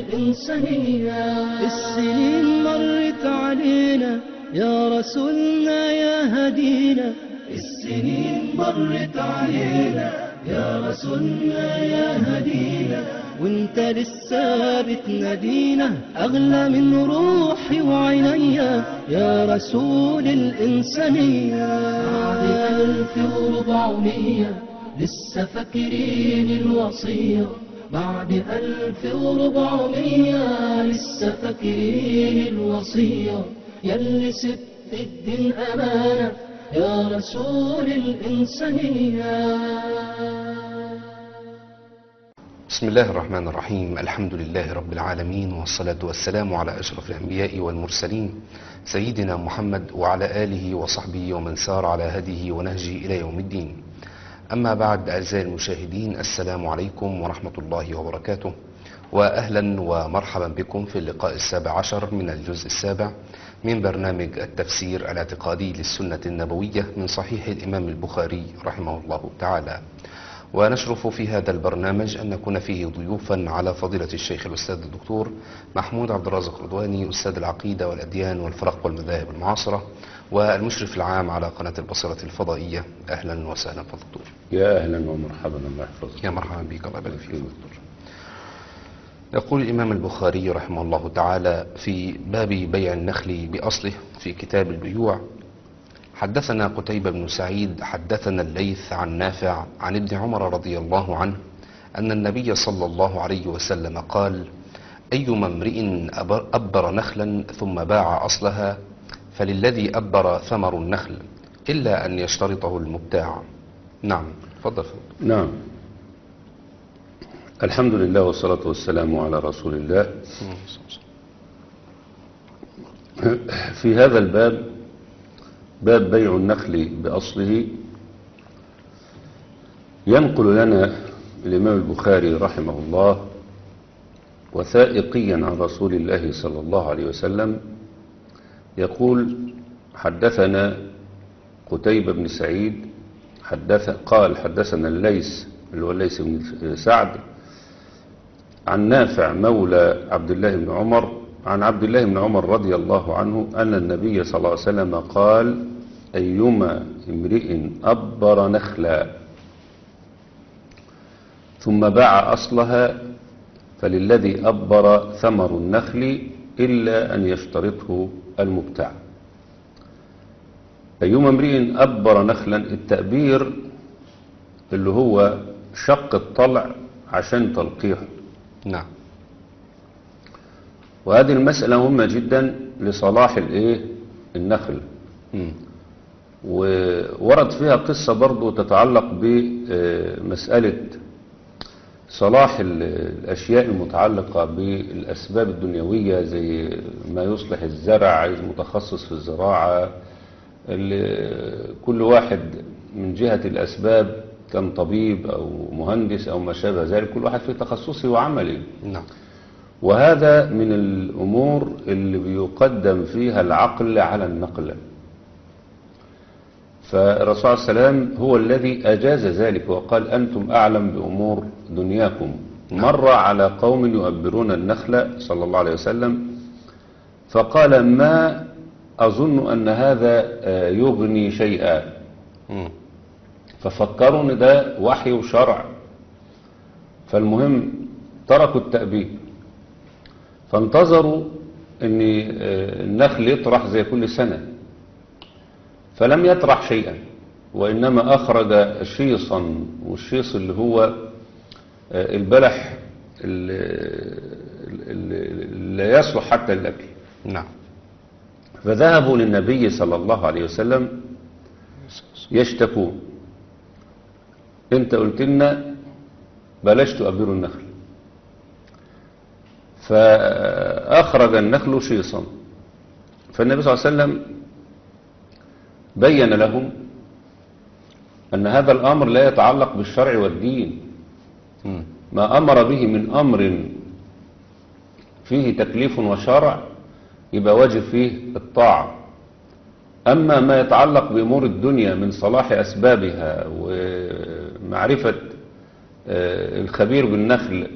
الإنسانية السنين مرت علينا يا رسولنا يا هدينا السنين مرت علينا يا رسولنا يا هدينا وانت لسه بتنادينا اغلى من روحي وعينيا يا رسول الانسانيه بعد الف وربعمية لسه فاكرين الوصيه بعد ألف وربعمية لسه فاكرين الوصية يلي سبت الدين أمانة يا رسول الإنسانية بسم الله الرحمن الرحيم الحمد لله رب العالمين والصلاة والسلام على أشرف الأنبياء والمرسلين سيدنا محمد وعلى آله وصحبه ومن سار على هديه ونهجه إلى يوم الدين أما بعد أعزائي المشاهدين السلام عليكم ورحمة الله وبركاته وأهلا ومرحبا بكم في اللقاء السابع عشر من الجزء السابع من برنامج التفسير الاعتقادي للسنة النبوية من صحيح الإمام البخاري رحمه الله تعالى ونشرف في هذا البرنامج أن نكون فيه ضيوفا على فضيلة الشيخ الأستاذ الدكتور محمود عبد الرازق رضواني أستاذ العقيدة والأديان والفرق والمذاهب المعاصرة والمشرف العام على قناة البصرة الفضائية أهلا وسهلا فالدكتور يا اهلا ومرحبا الله يحفظك يا مرحبا بك الله يبارك فيك دكتور يقول الإمام البخاري رحمه الله تعالى في باب بيع النخل بأصله في كتاب البيوع حدثنا قتيبة بن سعيد حدثنا الليث عن نافع عن ابن عمر رضي الله عنه أن النبي صلى الله عليه وسلم قال أيما امرئ أبر- أبر نخلا ثم باع أصلها فللذي أبر ثمر النخل إلا أن يشترطه المبتاع نعم تفضل نعم الحمد لله والصلاة والسلام على رسول الله في هذا الباب باب بيع النخل بأصله ينقل لنا الإمام البخاري رحمه الله وثائقيا عن رسول الله صلى الله عليه وسلم يقول حدثنا قتيبة بن سعيد حدث قال حدثنا الليث اللي هو الليث بن سعد عن نافع مولى عبد الله بن عمر عن عبد الله بن عمر رضي الله عنه أن النبي صلى الله عليه وسلم قال أيما امرئ أبر نخلا ثم باع أصلها فللذي أبر ثمر النخل إلا أن يشترطه المبتاع أيما امرئ أبر نخلا التأبير اللي هو شق الطلع عشان تلقيحه نعم وهذه المسألة مهمة جدا لصلاح الايه النخل مم. وورد فيها قصة برضو تتعلق بمسألة صلاح ال- الأشياء المتعلقة بالأسباب الدنيوية زي ما يصلح الزرع عايز متخصص في الزراعة ال- كل واحد من جهة الأسباب كان طبيب أو مهندس أو ما شابه ذلك كل واحد في تخصصه وعمله نعم وهذا من الأمور اللي بيقدم فيها العقل على النقل فالرسول صلى الله عليه وسلم هو الذي أجاز ذلك وقال أنتم أعلم بأمور دنياكم مر على قوم يؤبرون النخل صلى الله عليه وسلم فقال ما أظن أن هذا آه، يغني شيئا مم. ففكروا ان ده وحي وشرع فالمهم تركوا التأبيد فانتظروا ان آه، النخل يطرح زي كل سنة فلم يطرح شيئا وإنما أخرج شيصا والشيص اللي هو آه، البلح اللي اللي لا يصلح حتى للأكل نعم فذهبوا للنبي صلى الله عليه وسلم يشتكون انت قلت لنا بلاش تؤبروا النخل فأخرج النخل شيصا فالنبي صلى الله عليه وسلم بين لهم أن هذا الأمر لا يتعلق بالشرع والدين مم. ما أمر به من أمر فيه تكليف وشرع يبقى واجب فيه الطاعة أما ما يتعلق بأمور الدنيا من صلاح أسبابها ومعرفة آه، الخبير بالنخل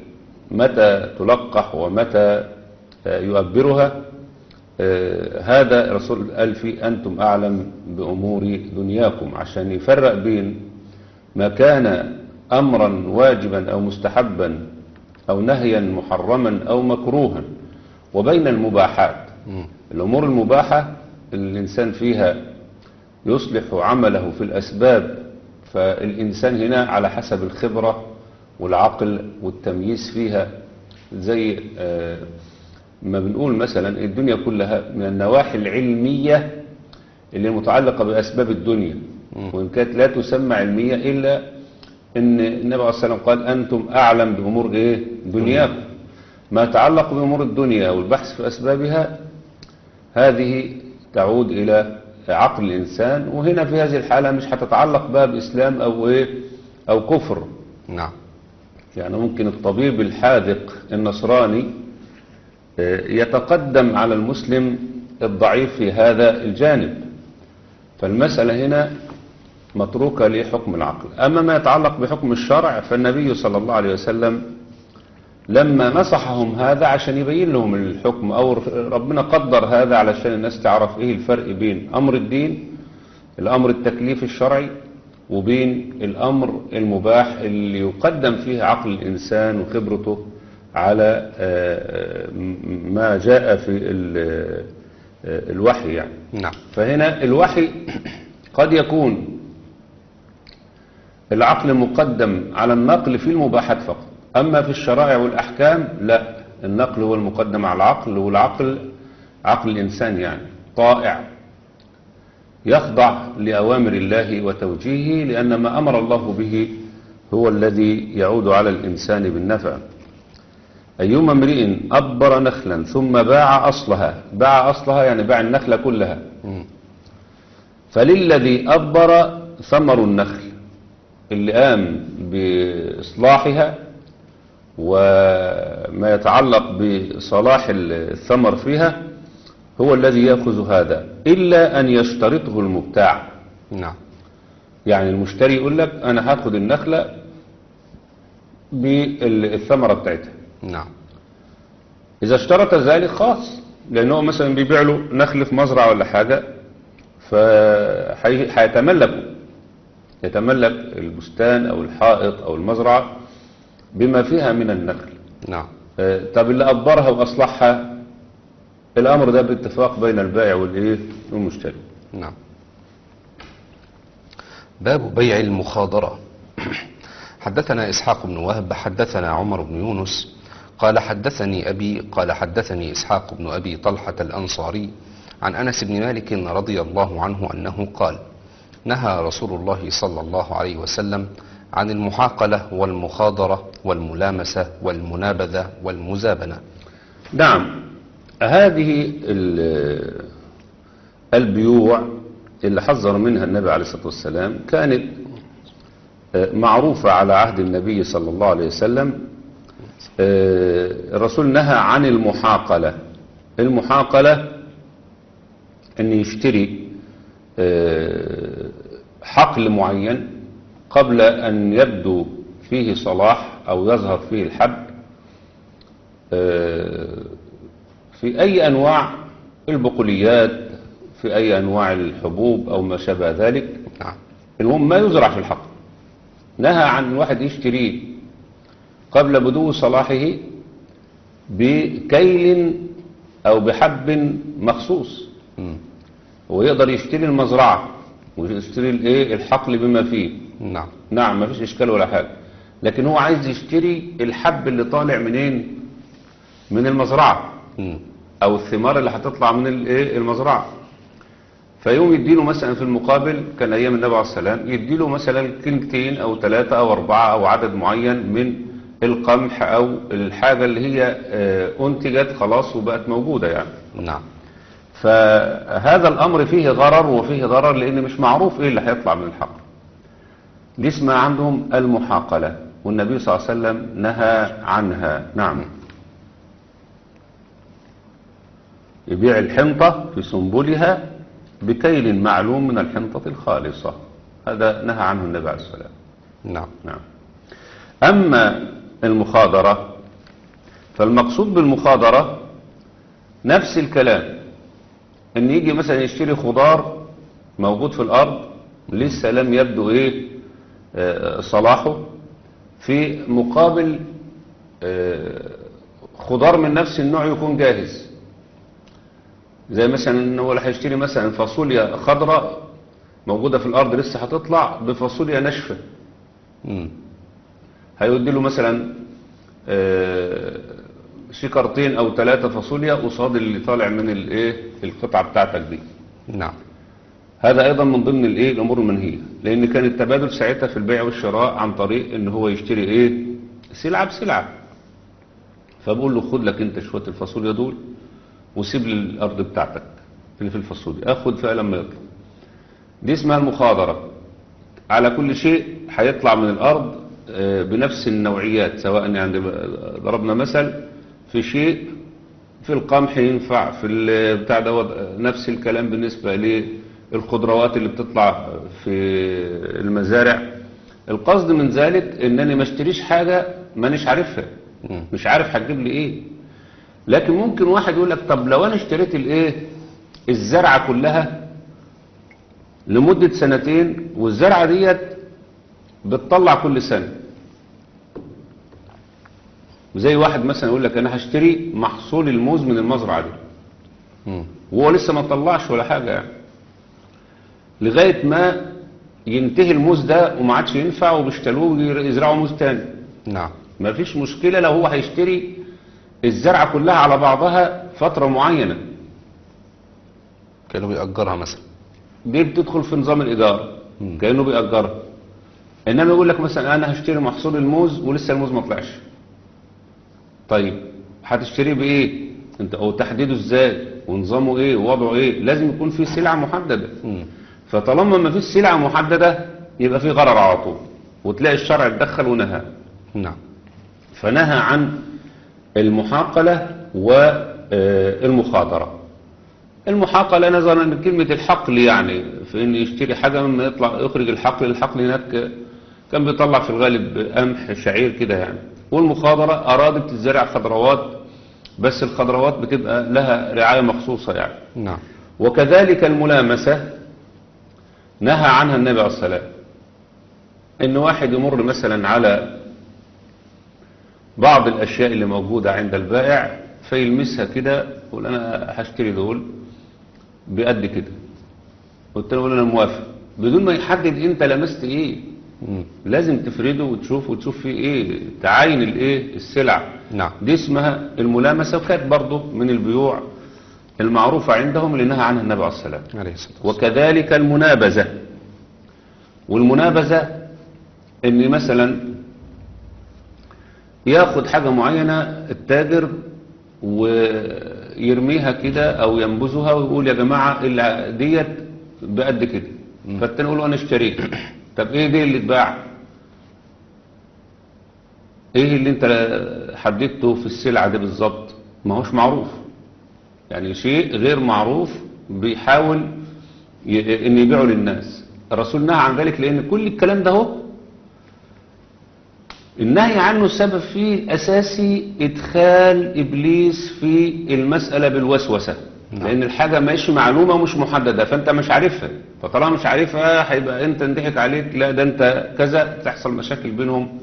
متى تلقح ومتى آه، يؤبرها آه، هذا الرسول قال فيه أنتم أعلم بأمور دنياكم عشان يفرق بين ما كان أمرا واجبا أو مستحبا أو نهيا محرما أو مكروها وبين المباحات مم. الأمور المباحة الإنسان فيها يصلح عمله في الأسباب فالإنسان هنا على حسب الخبرة والعقل والتمييز فيها زي آه، ما بنقول مثلا الدنيا كلها من النواحي العلمية اللي متعلقة بأسباب الدنيا وإن كانت لا تسمى علمية إلا أن النبي عليه الصلاة والسلام قال أنتم أعلم بأمور إيه دنياكم ما يتعلق بأمور الدنيا والبحث في أسبابها هذه تعود إلى عقل الإنسان وهنا في هذه الحالة مش هتتعلق بقى بإسلام أو إيه أو كفر نعم يعني ممكن الطبيب الحاذق النصراني آه، يتقدم على المسلم الضعيف في هذا الجانب فالمسألة هنا متروكة لحكم العقل أما ما يتعلق بحكم الشرع فالنبي صلى الله عليه وسلم لما نصحهم هذا عشان يبين لهم الحكم أو ربنا قدر هذا علشان الناس تعرف إيه الفرق بين أمر الدين الأمر التكليف الشرعي وبين الأمر المباح اللي يقدم فيه عقل الإنسان وخبرته على آه، م- ما جاء في ال- آه، الوحي يعني نعم فهنا الوحي قد يكون العقل مقدم على النقل في المباحات فقط أما في الشرائع والأحكام لا النقل هو المقدم على العقل والعقل عقل الإنسان يعني طائع يخضع لأوامر الله وتوجيهه لأن ما أمر الله به هو الذي يعود على الإنسان بالنفع أيما امرئ أبر نخلا ثم باع أصلها باع أصلها يعني باع النخلة كلها مم. فللذي أبر ثمر النخل اللي قام بإصلاحها وما يتعلق بصلاح الثمر فيها هو الذي يأخذ هذا إلا أن يشترطه المبتاع نعم يعني المشتري يقول لك أنا هاخد النخلة بالثمرة بتاعتها نعم إذا اشترط ذلك خاص لأنه مثلا بيبيع له نخل في مزرعة ولا حاجة فهيتملكه يتملك البستان أو الحائط أو المزرعة بما فيها من النخل نعم آه، طب اللي أبرها وأصلحها الأمر ده باتفاق بين البائع والإيه والمشتري نعم باب بيع المخاضرة حدثنا إسحاق بن وهب حدثنا عمر بن يونس قال حدثني أبي قال حدثني إسحاق بن أبي طلحة الأنصاري عن أنس بن مالك رضي الله عنه أنه قال نهى رسول الله صلى الله عليه وسلم عن المحاقلة والمخاضرة والملامسة والمنابذة والمزابنة نعم هذه ال- البيوع اللي حذر منها النبي عليه الصلاة والسلام كانت آه، معروفة على عهد النبي صلى الله عليه وسلم آه، الرسول نهى عن المحاقلة المحاقلة أن يشتري آه، حقل معين قبل أن يبدو فيه صلاح أو يظهر فيه الحب آه، في أي أنواع البقوليات في أي أنواع الحبوب أو ما شابه ذلك نعم المهم ما يزرع في الحقل نهى عن واحد يشتريه قبل بدو صلاحه بكيل أو بحب مخصوص مم. هو يقدر يشتري المزرعة ويشتري الايه الحقل بما فيه نعم نعم ما فيش اشكال ولا حاجة لكن هو عايز يشتري الحب اللي طالع منين من المزرعة مم. او الثمار اللي هتطلع من الايه المزرعة فيوم يديله مثلا في المقابل كان ايام النبي عليه السلام يديله مثلا كلمتين او ثلاثة او اربعة او عدد معين من القمح او الحاجة اللي هي آه، انتجت خلاص وبقت موجودة يعني نعم فهذا الأمر فيه غرر وفيه ضرر لأن مش معروف إيه اللي هيطلع من الحقل دي اسمها عندهم المحاقلة والنبي صلى الله عليه وسلم نهى عنها نعم يبيع الحنطة في سنبلها بكيل معلوم من الحنطة الخالصة هذا نهى عنه النبي عليه الصلاة والسلام نعم نعم أما المخاضرة فالمقصود بالمخاضرة نفس الكلام ان يجي مثلا يشتري خضار موجود في الارض لسه لم يبدو ايه آه، صلاحه في مقابل آه، خضار من نفس النوع يكون جاهز زي مثلا ان هو اللي هيشتري مثلا فاصوليا خضراء موجودة في الارض لسه هتطلع بفاصوليا ناشفة مم. هيودي له مثلا آه، شكرتين او ثلاثة فاصوليا قصاد اللي طالع من الايه القطعة بتاعتك دي نعم هذا ايضا من ضمن الايه الامور المنهيه لان كان التبادل ساعتها في البيع والشراء عن طريق ان هو يشتري ايه سلعه بسلعه فبقول له خد لك انت شويه الفاصوليا دول وسيب لي الارض بتاعتك اللي في الفاصوليا اخد فيها لما يطلع دي اسمها المخاضره على كل شيء هيطلع من الارض آه، بنفس النوعيات سواء يعني ضربنا مثل في شيء في القمح ينفع في ال- بتاع دوت نفس الكلام بالنسبة للخضروات اللي بتطلع في المزارع القصد من ذلك انني ما اشتريش حاجة مانيش عارفها مم. مش عارف هتجيب لي ايه لكن ممكن واحد يقول لك طب لو انا اشتريت الايه الزرعة كلها لمدة سنتين والزرعة ديت بتطلع كل سنة زي واحد مثلا يقول لك انا هشتري محصول الموز من المزرعة دي مم. وهو لسه ما طلعش ولا حاجة يعني لغاية ما ينتهي الموز ده وما عادش ينفع وبيشتلوه ويزرعوا موز تاني نعم ما فيش مشكلة لو هو هيشتري الزرعة كلها على بعضها فترة معينة كانوا بيأجرها مثلا دي بتدخل في نظام الإدارة كأنه بيأجرها إنما يقول لك مثلا أنا هشتري محصول الموز ولسه الموز ما طلعش طيب هتشتريه بإيه انت أو تحديده إزاي ونظامه إيه ووضعه إيه لازم يكون في سلعة محددة مم. فطالما ما فيش سلعة محددة يبقى في غرر على طول وتلاقي الشرع اتدخل ونهى نعم فنهى عن المحاقلة والمخاطرة المحاقلة نظرا لكلمة الحقل يعني في ان يشتري حاجة مما يطلع يخرج الحقل الحقل هناك كان بيطلع في الغالب قمح شعير كده يعني والمخاضرة أرادت تزرع خضروات بس الخضروات بتبقى لها رعاية مخصوصة يعني نعم وكذلك الملامسة نهى عنها النبي عليه الصلاة والسلام ان واحد يمر مثلا على بعض الاشياء اللي موجودة عند البائع فيلمسها كده يقول انا هشتري دول بقد كده والتاني يقول انا موافق بدون ما يحدد انت لمست ايه مم. لازم تفرده وتشوف وتشوف فيه ايه تعاين الايه السلع نعم دي اسمها الملامسة وكانت برضه من البيوع المعروفة عندهم اللي نهى عنها النبي عليه الصلاة والسلام عليه الصلاة والسلام وكذلك المنابذة والمنابذة ان مثلا ياخد حاجة معينة التاجر ويرميها كده او ينبذها ويقول يا جماعة اللي ديت بقد كده فالتاني يقول له انا اشتريت طب ايه دي اللي اتباع ايه اللي انت حددته في السلعة دي بالظبط ما هوش معروف يعني شيء غير معروف بيحاول ي- ان يبيعه للناس الرسول نهى عن ذلك لان كل الكلام ده هو النهي عنه السبب فيه الاساسي ادخال ابليس في المسألة بالوسوسة نعم. لان الحاجة مش معلومة ومش محددة فانت مش عارفها فطالما مش عارفها هيبقى انت انضحك عليك لا ده انت كذا تحصل مشاكل بينهم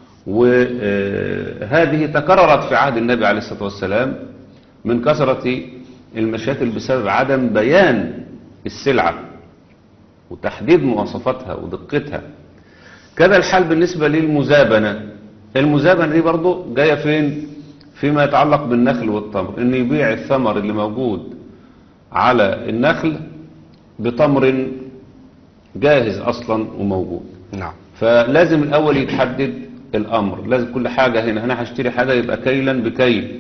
وهذه تكررت في عهد النبي عليه الصلاة والسلام من كثرة المشاكل بسبب عدم بيان السلعة وتحديد مواصفاتها ودقتها كذا الحال بالنسبة للمزابنة المزابنة دي برضو جاية فين فيما يتعلق بالنخل والتمر ان يبيع الثمر اللي موجود على النخل بتمر جاهز اصلا وموجود نعم فلازم الاول يتحدد الامر لازم كل حاجة هنا انا هشتري حاجة يبقى كيلا بكيل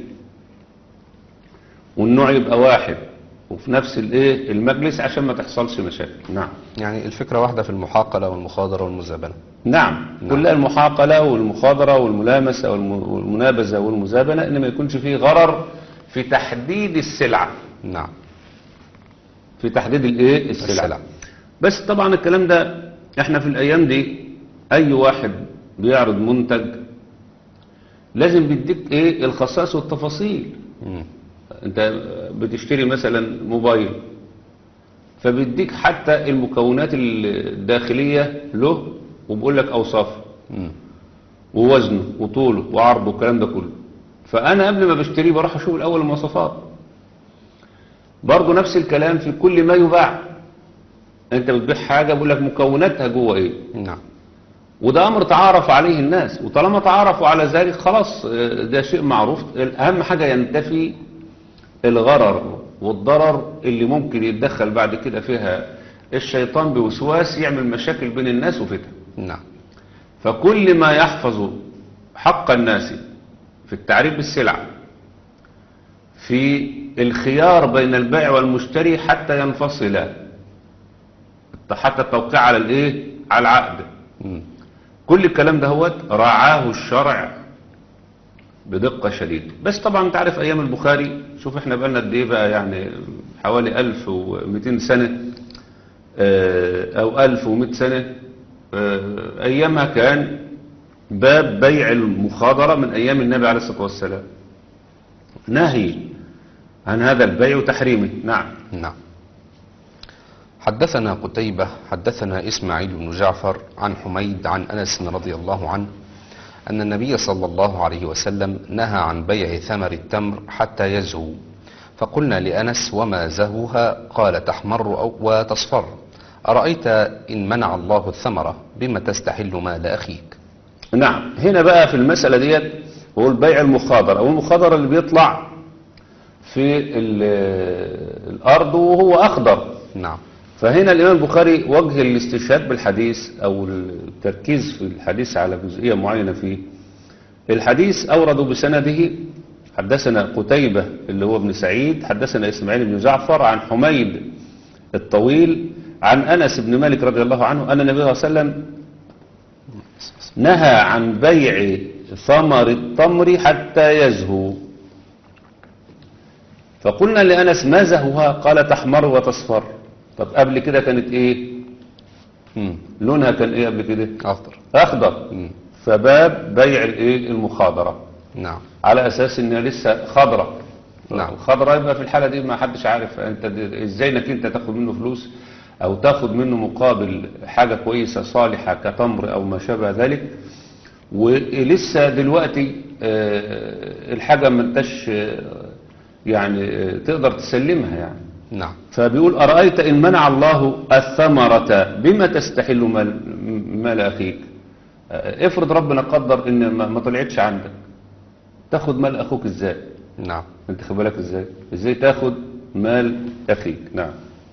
والنوع يبقى واحد وفي نفس الايه المجلس عشان ما تحصلش مشاكل نعم يعني الفكرة واحدة في المحاقلة والمخاضرة والمزابنة نعم كلها المحاقلة والمخاضرة والملامسة والم- والمنابذة والمزابنة ان ما يكونش فيه غرر في تحديد السلعة نعم في تحديد الايه السلعة السلع. بس طبعا الكلام ده احنا في الايام دي اي واحد بيعرض منتج لازم بيديك ايه الخصائص والتفاصيل مم. انت بتشتري مثلا موبايل فبيديك حتى المكونات الداخلية له وبيقول لك اوصافه مم. ووزنه وطوله وعرضه والكلام ده كله فانا قبل ما بشتريه بروح اشوف الاول المواصفات برضه نفس الكلام في كل ما يباع انت بتبيع حاجه بيقول لك مكوناتها جوه ايه نعم وده امر تعارف عليه الناس وطالما تعارفوا على ذلك خلاص آه، ده شيء معروف اهم حاجه ينتفي الغرر والضرر اللي ممكن يتدخل بعد كده فيها الشيطان بوسواس يعمل مشاكل بين الناس وفتن نعم فكل ما يحفظ حق الناس في التعريف بالسلع في الخيار بين البائع والمشتري حتى ينفصلا حتى التوقيع على الايه على العقد مم. كل الكلام ده هو رعاه الشرع بدقة شديدة بس طبعا انت عارف ايام البخاري شوف احنا بقالنا قد ايه بقى يعني حوالي 1200 سنة آه، او 1100 سنة آه، ايامها كان باب بيع المخاضرة من ايام النبي عليه الصلاة والسلام نهي عن هذا البيع وتحريمه نعم نعم حدثنا قتيبة حدثنا إسماعيل بن جعفر عن حميد عن أنس رضي الله عنه أن النبي صلى الله عليه وسلم نهى عن بيع ثمر التمر حتى يزهو فقلنا لأنس وما زهوها قال تحمر أو وتصفر أرأيت إن منع الله الثمرة بما تستحل مال أخيك نعم هنا بقى في المسألة ديت هو البيع المخاضر أو المخاضرة اللي بيطلع في ال- الأرض وهو أخضر نعم فهنا الإمام البخاري وجه الاستشهاد بالحديث أو التركيز في الحديث على جزئية معينة فيه الحديث أوردوا بسنده حدثنا قتيبة اللي هو ابن سعيد حدثنا إسماعيل بن جعفر عن حميد الطويل عن أنس بن مالك رضي الله عنه أن النبي صلى الله عليه وسلم نهى عن بيع ثمر التمر حتى يزهو فقلنا لأنس ما زهوها قال تحمر وتصفر طب قبل كده كانت ايه مم. لونها كان ايه قبل كده أفضل اخضر مم. فباب بيع الايه المخاضرة نعم على اساس انها لسه خضرة نعم. خضرة يبقى في الحالة دي ما حدش عارف انت دي- ازاي انك انت تاخد منه فلوس او تاخد منه مقابل حاجة كويسة صالحة كتمر او ما شابه ذلك ولسه دلوقتي آه، الحاجة ما انتش آه، يعني آه، تقدر تسلمها يعني نعم فبيقول أرأيت إن منع الله الثمرة بما تستحل مال, مال أخيك آه، افرض ربنا قدر إن ما ما طلعتش عندك تاخد مال أخوك إزاي نعم أنت خد بالك إزاي إزاي تاخد مال أخيك نعم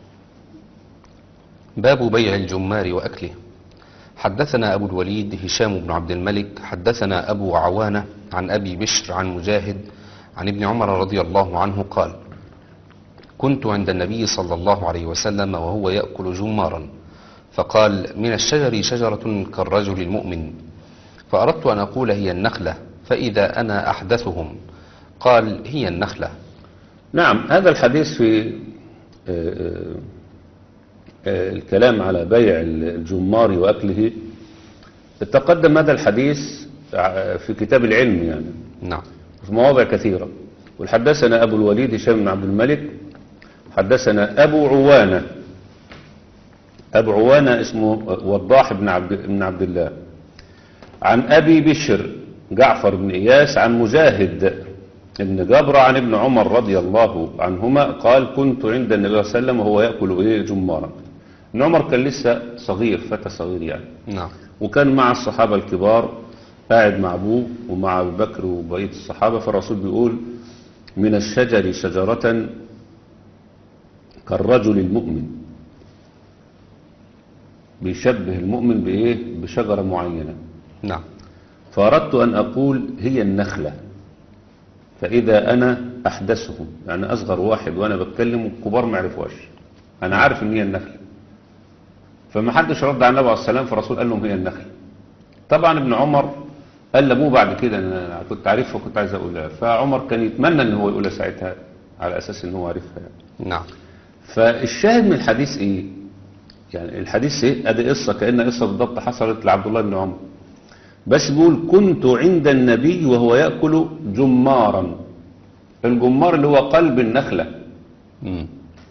باب بيع الجمار وأكله حدثنا أبو الوليد هشام بن عبد الملك حدثنا أبو عوانة عن أبي بشر عن مجاهد عن ابن عمر رضي الله عنه قال كنت عند النبي صلى الله عليه وسلم وهو يأكل جمارا فقال من الشجر شجرة كالرجل المؤمن فأردت أن أقول هي النخلة فإذا أنا أحدثهم قال هي النخلة نعم هذا الحديث في آه، آه، آه، الكلام على بيع الجمار وأكله تقدم هذا الحديث ع- في كتاب العلم يعني نعم في مواضع كثيرة والحدثنا أبو الوليد هشام بن عبد الملك حدثنا أبو عوانة أبو عوانة اسمه وضاح بن عبد, بن عبد الله عن أبي بشر جعفر بن إياس عن مجاهد بن جبر عن ابن عمر رضي الله عنهما قال كنت عند النبي صلى الله عليه وسلم وهو يأكل إيه جمارا ابن عمر كان لسه صغير فتى صغير يعني نعم وكان مع الصحابة الكبار قاعد مع أبوه ومع أبو بكر وبقية الصحابة فالرسول بيقول من الشجر شجرة كالرجل المؤمن بيشبه المؤمن بإيه بشجرة معينة نعم فأردت أن أقول هي النخلة فإذا أنا أحدثهم يعني أصغر واحد وأنا بتكلم والكبار ما يعرفوهاش أنا عارف إن هي النخلة فما حدش رد على النبي عليه السلام فالرسول قال لهم هي النخلة طبعا ابن عمر قال لابوه بعد كده انا كنت عارفها وكنت عايز اقولها فعمر كان يتمنى ان هو يقولها ساعتها على اساس ان هو عارفها يعني. نعم فالشاهد من الحديث ايه يعني الحديث ايه ادي قصه كأن قصه بالضبط حصلت لعبد الله بن عمر بس بيقول كنت عند النبي وهو يأكل جمارا الجمار اللي هو قلب النخلة مم.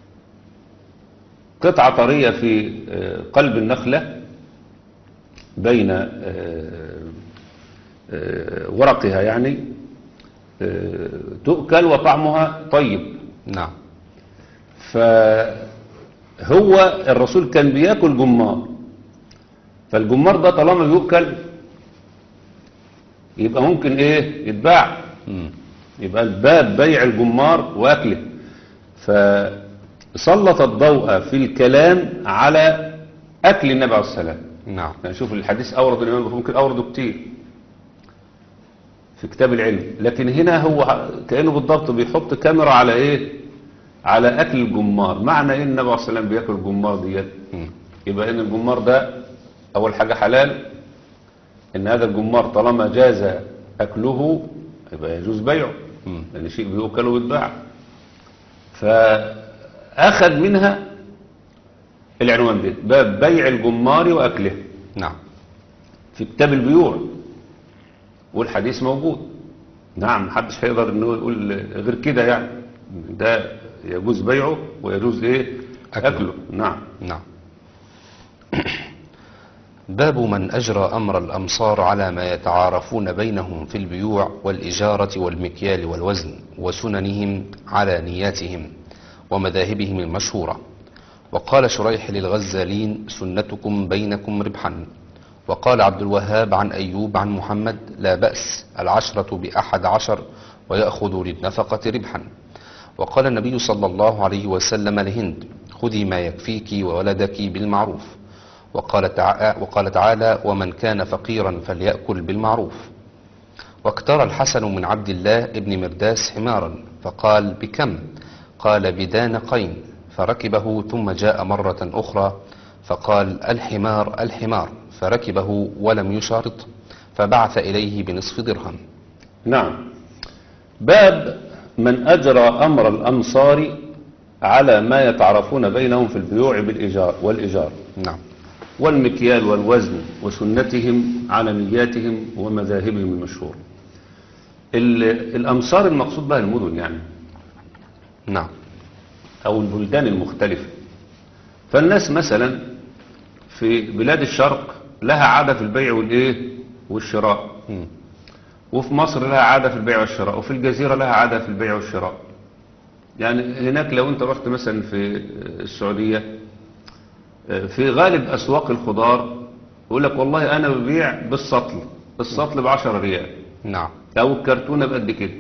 قطعة طرية في آه، قلب النخلة بين آه، آه، ورقها يعني آه، تؤكل وطعمها طيب نعم فهو الرسول كان بياكل جمار فالجمار ده طالما بيؤكل يبقى ممكن ايه يتباع مم. يبقى الباب بيع الجمار واكله فسلط الضوء في الكلام على اكل النبي عليه السلام نعم يعني شوف الحديث اورد الامام البخاري ممكن اورده كتير في كتاب العلم لكن هنا هو كانه بالضبط بيحط كاميرا على ايه على اكل الجمار معنى ايه النبي عليه الصلاه والسلام بياكل الجمار ديت مم. يبقى ان الجمار ده اول حاجه حلال ان هذا الجمار طالما جاز اكله يبقى يجوز بيعه مم. لان شيء بيؤكل ويتباع فاخذ منها العنوان ده باب بيع الجمار واكله نعم في كتاب البيوع والحديث موجود نعم محدش هيقدر انه يقول غير كده يعني ده يجوز بيعه ويجوز ايه أكله. اكله نعم نعم باب من أجرى أمر الأمصار على ما يتعارفون بينهم في البيوع والإجارة والمكيال والوزن وسننهم على نياتهم ومذاهبهم المشهورة وقال شريح للغزالين سنتكم بينكم ربحا وقال عبد الوهاب عن أيوب عن محمد لا بأس العشرة بأحد عشر ويأخذ للنفقة ربحا وقال النبي صلى الله عليه وسلم لهند خذي ما يكفيك وولدك بالمعروف وقال, تع... وقال تعالى ومن كان فقيرا فليأكل بالمعروف واقترى الحسن من عبد الله ابن مرداس حمارا فقال بكم قال بدانقين فركبه ثم جاء مرة أخرى فقال الحمار الحمار فركبه ولم يشارط فبعث إليه بنصف درهم نعم باب من أجرى أمر الأمصار على ما يتعرفون بينهم في البيوع بالإيجار والإيجار نعم والمكيال والوزن وسنتهم على نياتهم ومذاهبهم المشهورة ال- الأمصار المقصود بها المدن يعني نعم أو البلدان المختلفة فالناس مثلا في بلاد الشرق لها عادة في البيع والإيه والشراء مم. وفي مصر لها عادة في البيع والشراء وفي الجزيرة لها عادة في البيع والشراء يعني هناك لو انت رحت مثلا في السعودية في غالب أسواق الخضار يقول لك والله أنا ببيع بالسطل السطل بعشرة ريال نعم أو الكرتونة بقد كده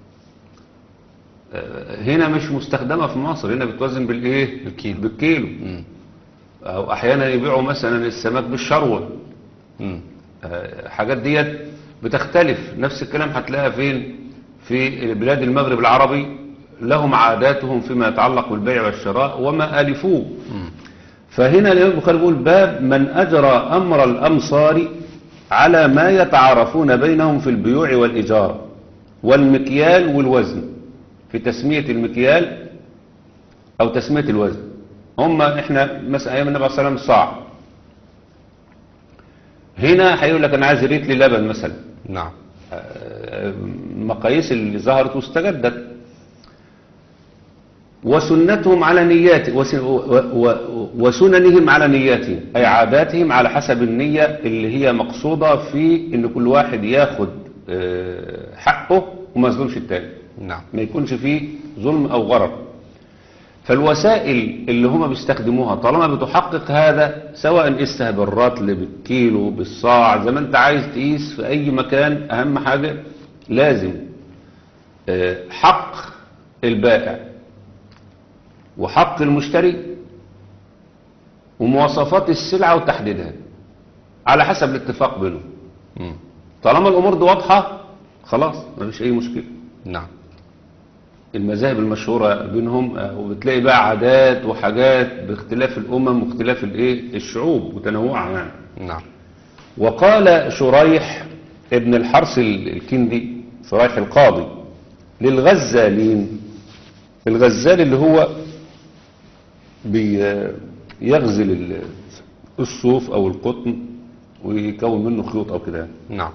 هنا مش مستخدمة في مصر هنا بتوزن بالإيه بالكيلو. بالكيلو مم. أو أحيانا يبيعوا مثلا السمك بالشروة مم. آه، حاجات ديت بتختلف نفس الكلام هتلاقيها فين في بلاد المغرب العربي لهم عاداتهم فيما يتعلق بالبيع والشراء وما ألفوه مم. فهنا الإمام البخاري بيقول باب من أجرى أمر الأمصار على ما يتعارفون بينهم في البيوع والإجارة والمكيال والوزن في تسمية المكيال أو تسمية الوزن هم إحنا مثلا أيام النبي صلى الله عليه وسلم صاع هنا هيقول لك أنا عايز ريت لي لبن مثلا نعم مقاييس اللي ظهرت واستجدت وسنتهم على نيات وس- و- و- وسننهم على نياتهم أي عاداتهم على حسب النية اللي هي مقصودة في إن كل واحد ياخد آه، حقه وما يظلمش التاني نعم ما يكونش فيه ظلم أو غرر فالوسائل اللي هما بيستخدموها طالما بتحقق هذا سواء قستها بالرطل بالكيلو بالصاع زي ما انت عايز تقيس في اي مكان اهم حاجة لازم آه، حق البائع وحق المشتري ومواصفات السلعة وتحديدها على حسب الاتفاق بينهم مم. طالما الامور دي واضحة خلاص مفيش اي مشكلة نعم المذاهب المشهورة بينهم آه، وبتلاقي بقى عادات وحاجات باختلاف الأمم واختلاف الايه الشعوب وتنوعها يعني نعم وقال شريح ابن الحرس ال- الكندي شريح القاضي للغزالين الغزال اللي هو بيغزل ال- الصوف أو القطن ويكون منه خيوط أو كده يعني. نعم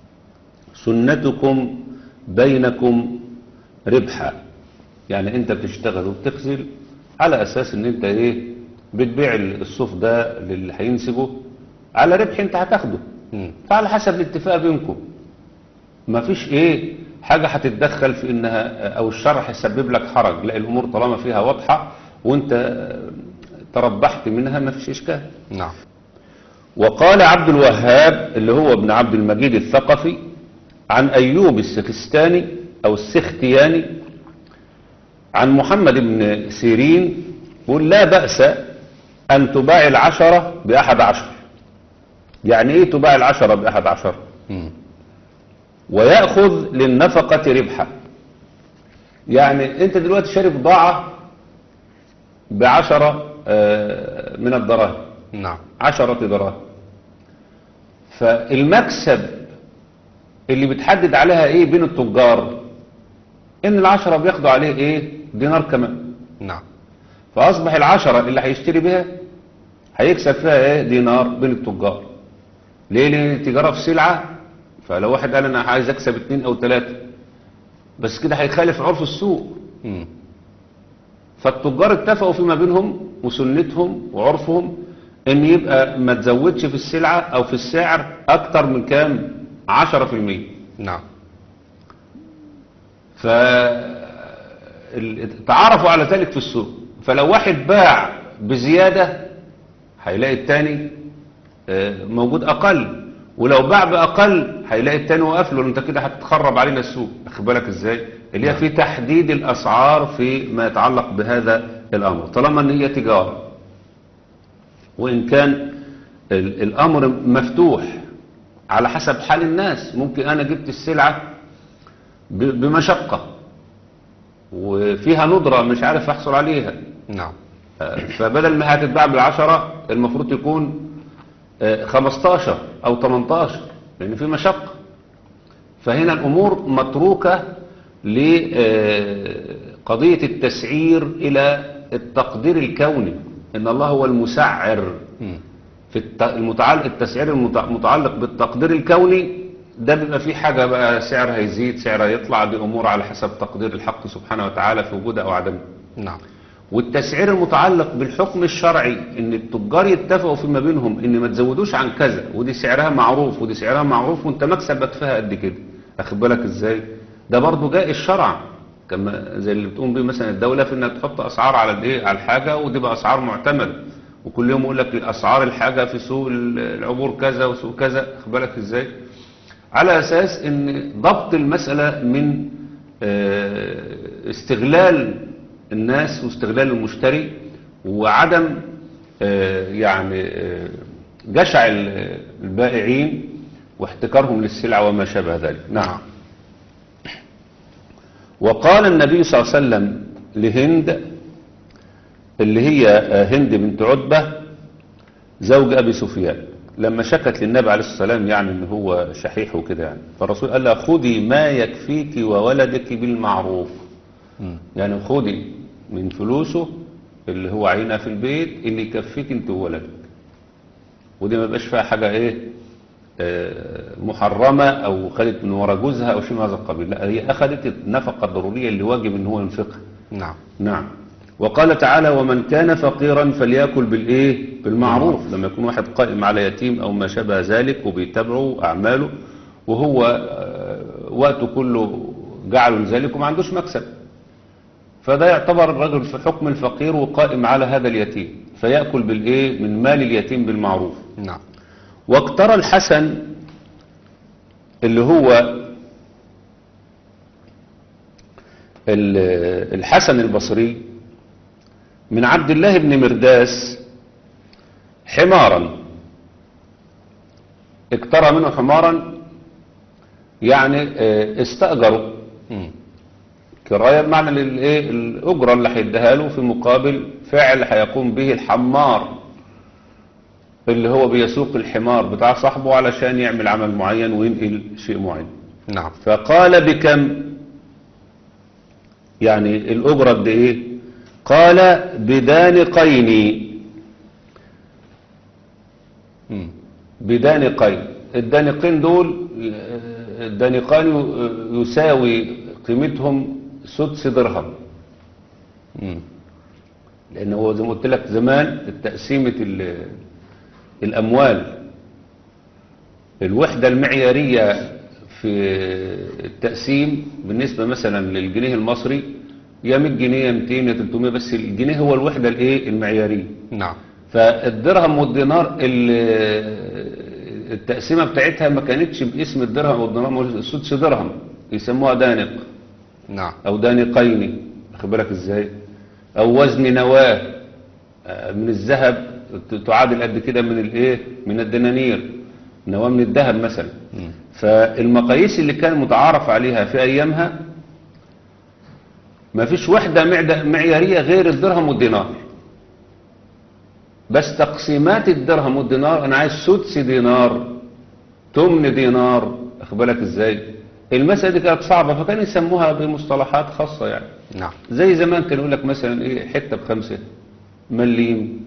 سنتكم بينكم ربحا يعني انت بتشتغل وبتخزل على اساس ان انت ايه بتبيع الصوف ده للي هينسجه على ربح انت هتاخده مم. فعلى حسب الاتفاق بينكم ما فيش ايه حاجة هتتدخل في انها او الشرع هيسبب لك حرج لا الامور طالما فيها واضحة وانت آه، تربحت منها ما فيش اشكال نعم وقال عبد الوهاب اللي هو ابن عبد المجيد الثقفي عن أيوب السخستاني أو السختياني عن محمد بن سيرين يقول لا بأس أن تباع العشرة بأحد عشر يعني إيه تباع العشرة بأحد عشر مم. ويأخذ للنفقة ربحا يعني أنت دلوقتي شاري بضاعة بعشرة آه، من الدراهم نعم عشرة دراهم فالمكسب اللي بتحدد عليها ايه بين التجار ان العشرة بياخدوا عليه ايه دينار كمان نعم فاصبح العشرة اللي هيشتري بها هيكسب فيها ايه دينار بين التجار ليه لان التجارة في سلعة فلو واحد قال انا عايز اكسب اتنين او تلاتة بس كده هيخالف عرف السوق مم. فالتجار اتفقوا فيما بينهم وسنتهم وعرفهم ان يبقى ما تزودش في السلعة او في السعر اكتر من كام عشرة في المية نعم فتعارفوا على ذلك في السوق فلو واحد باع بزيادة هيلاقي التاني آه، موجود اقل ولو باع باقل هيلاقي التاني واقف له انت كده هتتخرب علينا السوق اخد بالك ازاي اللي هي في تحديد الاسعار في ما يتعلق بهذا الامر طالما ان هي تجاره وإن كان ال- الأمر مفتوح على حسب حال الناس ممكن أنا جبت السلعة ب- بمشقة وفيها ندرة مش عارف أحصل عليها نعم آه، فبدل ما هتتباع بالعشرة المفروض يكون آه، 15 أو 18 لأن في مشقة فهنا الأمور متروكة لقضية التسعير إلى التقدير الكوني إن الله هو المسعر مم. في الت- المتعلق التسعير المتع- المتعلق بالتقدير الكوني ده بيبقى فيه حاجة بقى سعر هيزيد سعر هيطلع دي أمور على حسب تقدير الحق سبحانه وتعالى في وجودها أو عدمه نعم والتسعير المتعلق بالحكم الشرعي ان التجار يتفقوا فيما بينهم ان ما تزودوش عن كذا ودي سعرها معروف ودي سعرها معروف وانت مكسبك فيها قد كده اخد بالك ازاي ده برضه جاء الشرع كما زي اللي بتقوم بيه مثلا الدولة في انها تحط اسعار على الايه على الحاجة ودي بقى اسعار معتمدة وكل يوم يقول لك اسعار الحاجة في سوق العبور كذا وسوق كذا اخد بالك ازاي على اساس ان ضبط المسألة من آه، استغلال الناس واستغلال المشتري وعدم آه، يعني آه، جشع ال- البائعين واحتكارهم للسلع وما شابه ذلك نعم وقال النبي صلى الله عليه وسلم لهند اللي هي آه، هند بنت عتبة زوج أبي سفيان لما شكت للنبي عليه الصلاة والسلام يعني ان هو شحيح وكده يعني فالرسول قال لها خذي ما يكفيك وولدك بالمعروف مم. يعني خدي من فلوسه اللي هو عينها في البيت اللي يكفيك انت وولدك ودي ما بقاش فيها حاجة ايه آه، محرمة او خدت من ورا جوزها او شيء من هذا القبيل لا هي اخذت النفقة الضرورية اللي واجب ان هو ينفقها نعم نعم وقال تعالى ومن كان فقيرا فليأكل بالإيه بالمعروف لما يكون واحد قائم على يتيم أو ما شابه ذلك وبيتابعه أعماله وهو آه، وقته كله جعله لذلك وما عندوش مكسب فده يعتبر الرجل في حكم الفقير وقائم على هذا اليتيم فيأكل بالإيه من مال اليتيم بالمعروف نعم واقترى الحسن اللي هو ال- الحسن البصري من عبد الله بن مرداس حمارا اقترى منه حمارا يعني آه، استأجره مم. كراية بمعنى الايه الأجرة اللي هيديها له في مقابل فعل هيقوم به الحمار اللي هو بيسوق الحمار بتاع صاحبه علشان يعمل عمل معين وينقل شيء معين نعم فقال بكم يعني الأجرة قد إيه قال بدانقين مم. بدانقين الدانقين دول آه، الدانقان ي- يساوي قيمتهم سدس درهم مم. لأن هو زي ما قلت لك زمان تقسيمة ال- الأموال الوحدة المعيارية في التقسيم بالنسبة مثلا للجنيه المصري يا 100 جنيه يا 200 يا 300 بس الجنيه هو الوحدة الايه المعيارية نعم فالدرهم والدينار ال- التقسيمة بتاعتها ما كانتش باسم الدرهم والدينار السدس درهم يسموها دانق نعم او دانقين واخد بالك ازاي او وزن نواه آه، من الذهب ت- تعادل قد كده من الايه من الدنانير نواه من الذهب مثلا مم. فالمقاييس اللي كان متعارف عليها في ايامها ما فيش وحدة معد- معيارية غير الدرهم والدينار بس تقسيمات الدرهم والدينار انا عايز سدس دينار تمن دينار اخد بالك ازاي المسألة دي كانت صعبة فكان يسموها بمصطلحات خاصة يعني نعم زي زمان كان يقول لك مثلا ايه حتة بخمسة مليم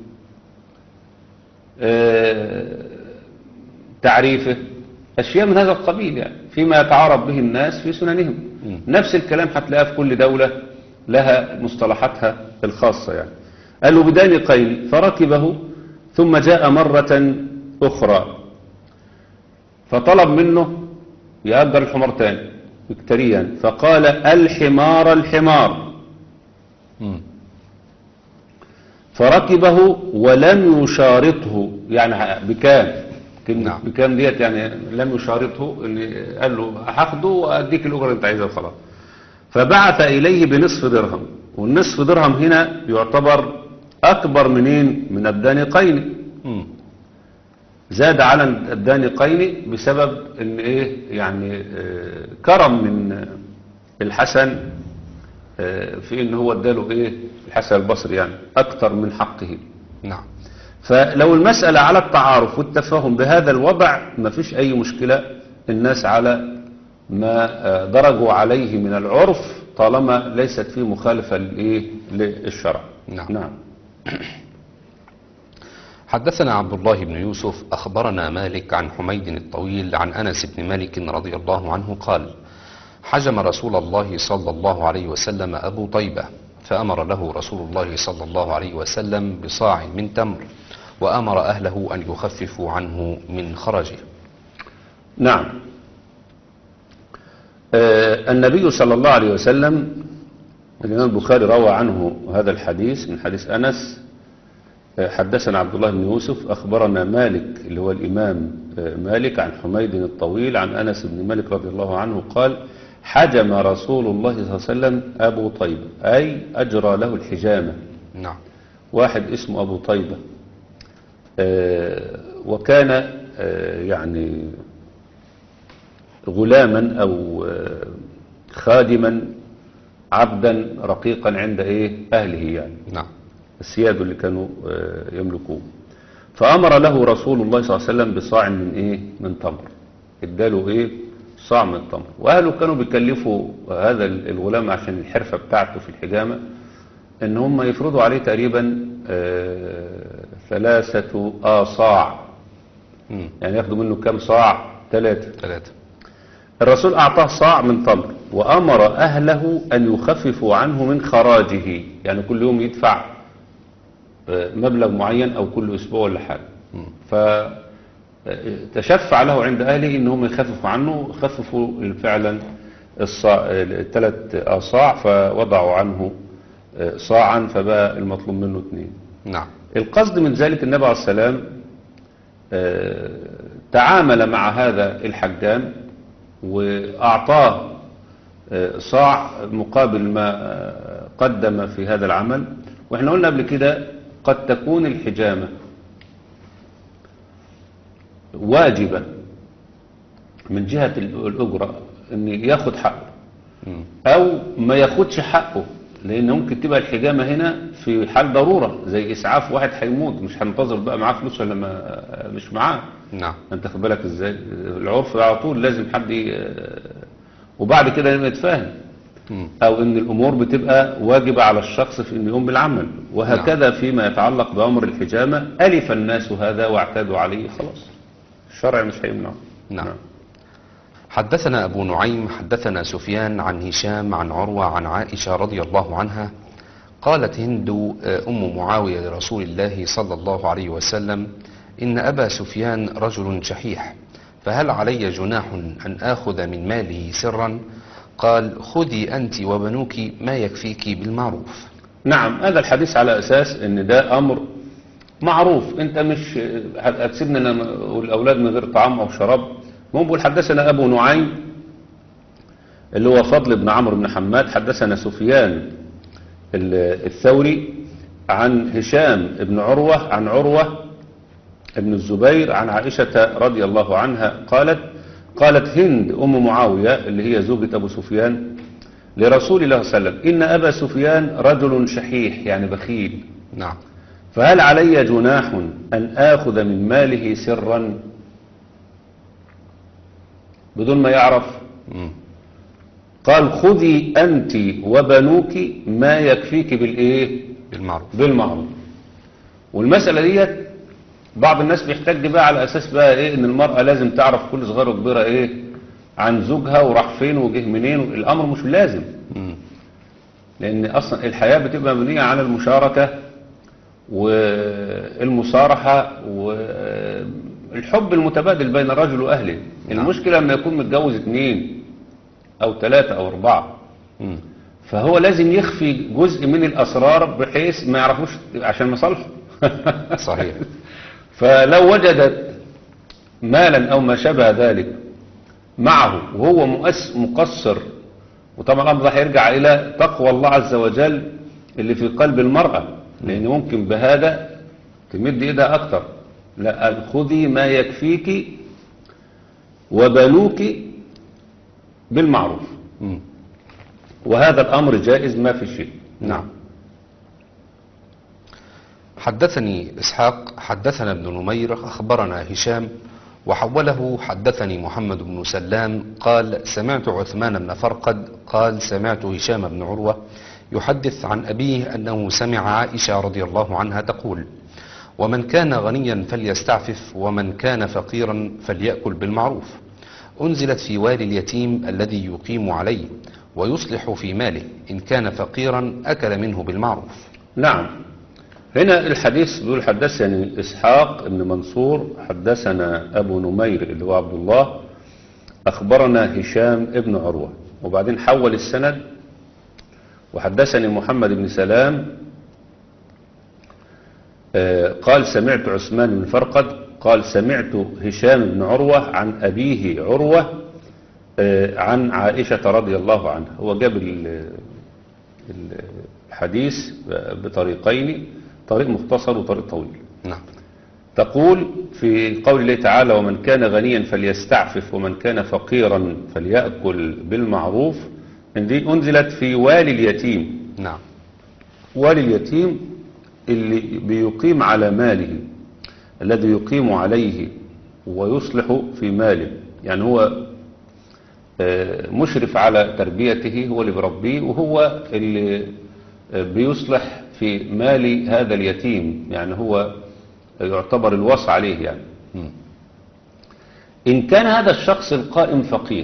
آه تعريفه اشياء من هذا القبيل يعني فيما يتعارف به الناس في سننهم مم. نفس الكلام هتلاقيها في كل دولة لها مصطلحاتها الخاصة يعني قالوا بدانقين فركبه ثم جاء مرة أخرى فطلب منه يأجر الحمار تاني يكتريا فقال الحمار الحمار مم. فركبه ولم يشارطه يعني بكام كلمة نعم. بكام ديت يعني لم يشارطه اللي قال له هاخده واديك الاجره اللي انت عايزها وخلاص فبعث اليه بنصف درهم والنصف درهم هنا يعتبر اكبر منين من الدانقين مم. زاد على الدانقين بسبب ان ايه يعني آه، كرم من الحسن آه، في ان هو اداله ايه الحسن البصري يعني اكتر من حقه نعم فلو المسألة على التعارف والتفاهم بهذا الوضع ما فيش أي مشكلة الناس على ما آه، درجوا عليه من العرف طالما ليست فيه مخالفة للإيه؟ للشرع نعم. نعم حدثنا عبد الله بن يوسف أخبرنا مالك عن حميد الطويل عن أنس بن مالك رضي الله عنه قال حجم رسول الله صلى الله عليه وسلم أبو طيبة فأمر له رسول الله صلى الله عليه وسلم بصاع من تمر وأمر أهله أن يخففوا عنه من خرجه نعم آه، النبي صلى الله عليه وسلم الإمام البخاري روى عنه هذا الحديث من حديث أنس آه، حدثنا عبد الله بن يوسف أخبرنا مالك اللي هو الإمام آه، مالك عن حميد الطويل عن أنس بن مالك رضي الله عنه قال حجم رسول الله صلى الله عليه وسلم أبو طيبة أي أجرى له الحجامة نعم واحد اسمه أبو طيبة آه، وكان آه، يعني غلاما أو آه، خادما عبدا رقيقا عند إيه أهله يعني نعم السياد اللي كانوا آه، يملكوه فأمر له رسول الله صلى الله عليه وسلم بصاع من إيه من تمر اداله إيه صاع من تمر وأهله كانوا بيكلفوا هذا الغلام عشان الحرفة بتاعته في الحجامة ان هم يفرضوا عليه تقريبا آه، ثلاثة آصاع مم. يعني ياخدوا منه كم صاع ثلاثة ثلاثة الرسول أعطاه صاع من تمر وأمر أهله أن يخففوا عنه من خراجه يعني كل يوم يدفع آه، مبلغ معين أو كل أسبوع ولا حاجة فتشفع له عند أهله إن هم يخففوا عنه خففوا فعلا الصاع الثلاث آصاع فوضعوا عنه آه، صاعا فبقى المطلوب منه اثنين نعم القصد من ذلك النبي عليه السلام آه، تعامل مع هذا الحجام وأعطاه آه، صاع مقابل ما آه، قدم في هذا العمل واحنا قلنا قبل كده قد تكون الحجامة واجبة من جهة الأجرة أن ياخد حقه مم. او ما ياخدش حقه لان ممكن تبقى الحجامه هنا في حال ضروره زي اسعاف واحد هيموت مش هننتظر بقى معاه فلوس ولا ما مش معاه نعم انت خد بالك ازاي العرف على طول لازم حد ي- وبعد كده لما يتفاهم مم. او ان الامور بتبقى واجبه على الشخص في انه يقوم بالعمل وهكذا فيما يتعلق بامر الحجامه الف الناس هذا واعتادوا عليه خلاص الشرع مش هيمنعه نعم. حدثنا أبو نعيم حدثنا سفيان عن هشام عن عروة عن عائشة رضي الله عنها قالت هند آه، أم معاوية لرسول الله صلى الله عليه وسلم إن أبا سفيان رجل شحيح فهل علي جناح أن آخذ من ماله سرا قال خذي أنت وبنوك ما يكفيك بالمعروف نعم هذا الحديث على أساس أن ده أمر معروف أنت مش هتسيبنا أنا والأولاد من غير طعام أو شراب هم بيقول حدثنا أبو نعيم اللي هو فضل بن عمرو بن حماد حدثنا سفيان ال- الثوري عن هشام بن عروة عن عروة ابن الزبير عن عائشة رضي الله عنها قالت قالت هند أم معاوية اللي هي زوجة أبو سفيان لرسول الله صلى الله عليه وسلم إن أبا سفيان رجل شحيح يعني بخيل نعم فهل علي جناح أن آخذ من ماله سرا بدون ما يعرف مم. قال خذي أنت وبنوك ما يكفيك بالإيه بالمعروف بالمعروف والمسألة ديت بعض الناس بيحتج بقى على أساس بقى إيه إن المرأة لازم تعرف كل صغيرة وكبيرة إيه عن زوجها وراح فين وجه منين الأمر مش لازم مم. لأن أصلا الحياة بتبقى مبنية على المشاركة والمصارحة والحب المتبادل بين الرجل وأهله المشكلة لما يكون متجوز اثنين أو ثلاثة أو أربعة مم. فهو لازم يخفي جزء من الأسرار بحيث ما يعرفوش عشان مصالحه صحيح فلو وجدت مالا أو ما شابه ذلك معه وهو مؤس مقصر وطبعا الأمر ده هيرجع إلى تقوى الله عز وجل اللي في قلب المرأة لأن ممكن بهذا تمد إيدها أكتر لا خذي ما يكفيك وبنوك بالمعروف مم. وهذا الأمر جائز ما في شيء نعم حدثني إسحاق حدثنا ابن نمير أخبرنا هشام وحوله حدثني محمد بن سلام قال سمعت عثمان بن فرقد قال سمعت هشام بن عروة يحدث عن أبيه أنه سمع عائشة رضي الله عنها تقول ومن كان غنيا فليستعفف ومن كان فقيرا فليأكل بالمعروف أنزلت في والي اليتيم الذي يقيم عليه ويصلح في ماله إن كان فقيرا أكل منه بالمعروف نعم هنا الحديث بيقول حدثني إسحاق بن منصور حدثنا أبو نمير اللي هو عبد الله أخبرنا هشام بن عروة وبعدين حول السند وحدثني محمد بن سلام آه، قال سمعت عثمان بن فرقد قال سمعت هشام بن عروة عن أبيه عروة آه، عن عائشة رضي الله عنها هو جاب ال- الحديث بطريقين طريق مختصر وطريق طويل نعم تقول في قول الله تعالى ومن كان غنيا فليستعفف ومن كان فقيرا فليأكل بالمعروف إن دي أنزلت في والي اليتيم نعم والي اليتيم اللي بيقيم على ماله الذي يقيم عليه ويصلح في ماله يعني هو آه، مشرف على تربيته هو اللي بيربيه وهو اللي آه، بيصلح في مال هذا اليتيم يعني هو يعتبر الوصى عليه يعني مم. إن كان هذا الشخص القائم فقير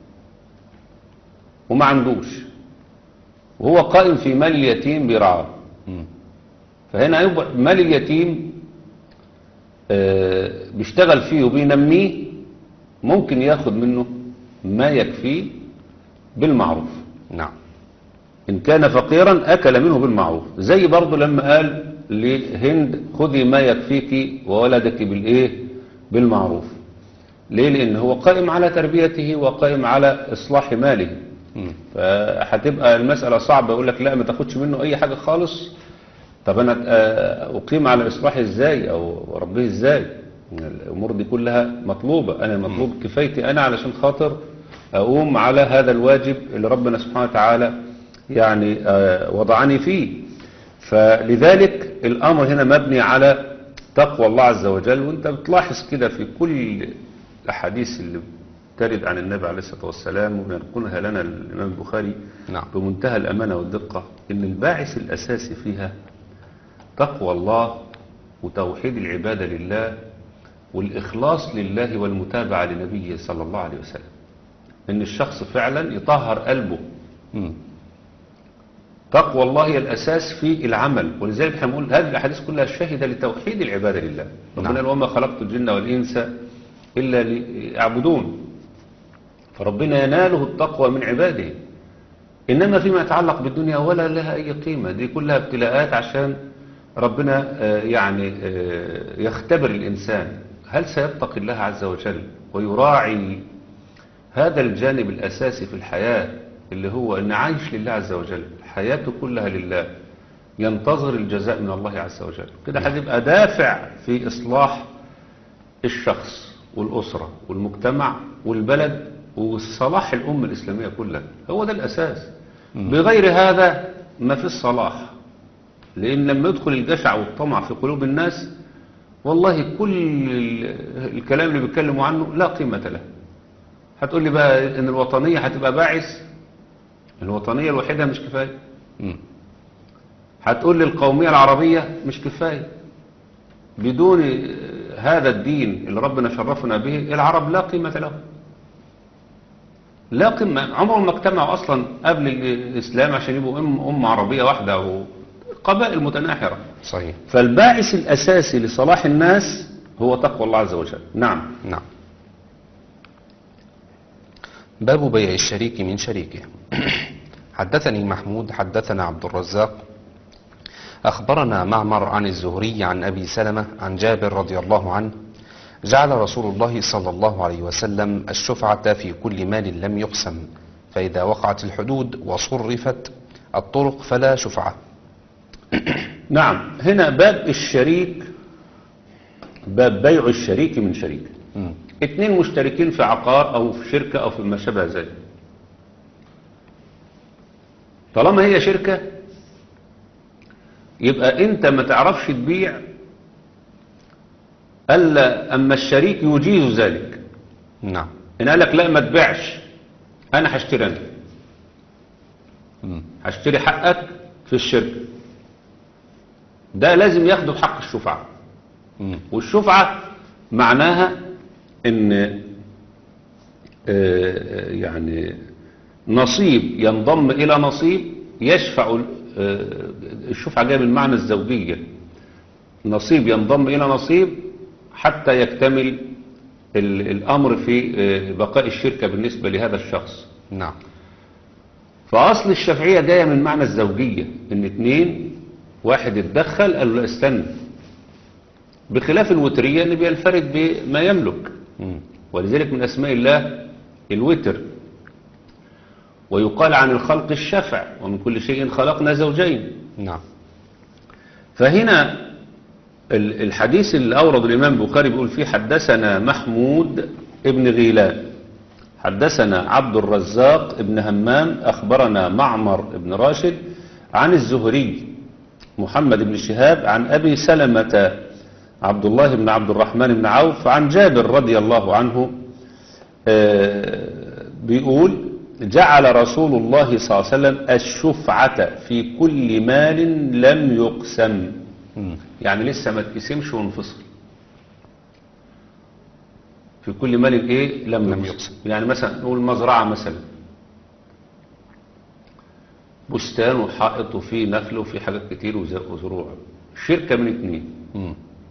وما عندوش وهو قائم في مال اليتيم بيرعاه مم. فهنا يبقى مال اليتيم آه، بيشتغل فيه وبينميه ممكن ياخد منه ما يكفيه بالمعروف نعم إن كان فقيرا أكل منه بالمعروف زي برضه لما قال لهند خذي ما يكفيك وولدك بالإيه بالمعروف ليه لأن هو قائم على تربيته وقائم على إصلاح ماله مم. فهتبقى المسألة صعبة يقول لك لا ما تاخدش منه أي حاجة خالص طب أنا آه، أقيم على إصلاحه إزاي أو أربيه إزاي الأمور دي كلها مطلوبة أنا المطلوب كفايتي أنا علشان خاطر أقوم على هذا الواجب اللي ربنا سبحانه وتعالى يعني آه، وضعني فيه فلذلك الأمر هنا مبني على تقوى الله عز وجل وانت بتلاحظ كده في كل الأحاديث اللي ترد عن النبي عليه الصلاة والسلام وينقلها لنا الإمام البخاري نعم بمنتهى الأمانة والدقة إن الباعث الأساسي فيها تقوى الله وتوحيد العبادة لله والإخلاص لله والمتابعة لنبيه صلى الله عليه وسلم إن الشخص فعلا يطهر قلبه مم. تقوى الله هي الأساس في العمل ولذلك احنا بنقول هذه الأحاديث كلها شاهدة لتوحيد العبادة لله ربنا نعم. قال وما خلقت الجن والإنس إلا ليعبدون فربنا يناله التقوى من عباده إنما فيما يتعلق بالدنيا ولا لها أي قيمة دي كلها ابتلاءات عشان ربنا آه، يعني آه، يختبر الإنسان هل سيتقي الله عز وجل ويراعي هذا الجانب الأساسي في الحياة اللي هو أن عايش لله عز وجل حياته كلها لله ينتظر الجزاء من الله عز وجل كده هتبقى دافع في إصلاح الشخص والأسرة والمجتمع والبلد وصلاح الأمة الإسلامية كلها هو ده الأساس بغير هذا ما في الصلاح لأن لما يدخل الجشع والطمع في قلوب الناس والله كل ال- الكلام اللي بيتكلموا عنه لا قيمة له هتقول لي بقى ان الوطنية هتبقى باعث الوطنية الوحيدة مش كفاية مم. هتقول لي القومية العربية مش كفاية بدون هذا الدين اللي ربنا شرفنا به العرب لا قيمة له لا قيمة عمرهم ما اجتمعوا أصلا قبل الإسلام عشان يبقوا أم, أم عربية واحدة أو قبائل متناحرة صحيح فالباعث الأساسي لصلاح الناس هو تقوى الله عز وجل نعم نعم باب بيع الشريك من شريكه حدثني محمود حدثنا عبد الرزاق أخبرنا معمر عن الزهري عن أبي سلمة عن جابر رضي الله عنه جعل رسول الله صلى الله عليه وسلم الشفعة في كل مال لم يقسم فإذا وقعت الحدود وصرفت الطرق فلا شفعة نعم هنا باب الشريك باب بيع الشريك من شريك مم. اتنين مشتركين في عقار او في شركة او في ما شابه ذلك طالما هي شركة يبقى انت ما تعرفش تبيع الا اما الشريك يجيز ذلك نعم ان قال لك لا ما تبيعش انا هشتري انا مم. هشتري حقك في الشركة ده لازم ياخده بحق الشفعة مم. والشفعة معناها ان آه، يعني نصيب ينضم الى نصيب يشفع ال- آه، الشفعة جاية من معنى الزوجية نصيب ينضم الى نصيب حتى يكتمل ال- الامر في آه، بقاء الشركة بالنسبة لهذا الشخص نعم فأصل الشفعية جاية من معنى الزوجية إن اتنين واحد اتدخل قال له لا استنى بخلاف الوترية اللي بينفرد بما يملك مم. ولذلك من أسماء الله الوتر ويقال عن الخلق الشفع ومن كل شيء خلقنا زوجين نعم فهنا ال- الحديث اللي أورد الإمام البخاري بيقول فيه حدثنا محمود ابن غيلان حدثنا عبد الرزاق ابن همام أخبرنا معمر ابن راشد عن الزهري محمد بن شهاب عن أبي سلمة عبد الله بن عبد الرحمن بن عوف عن جابر رضي الله عنه آه، بيقول جعل رسول الله صلى الله عليه وسلم الشفعة في كل مال لم يقسم مم. يعني لسه ما تقسمش وانفصل في كل مال ايه لم, لم يقسم. يقسم. يعني مثلا نقول مزرعة مثلا بستان وحائط وفيه نخل وفيه حاجات كتير وز- وزروع شركة من اتنين مم.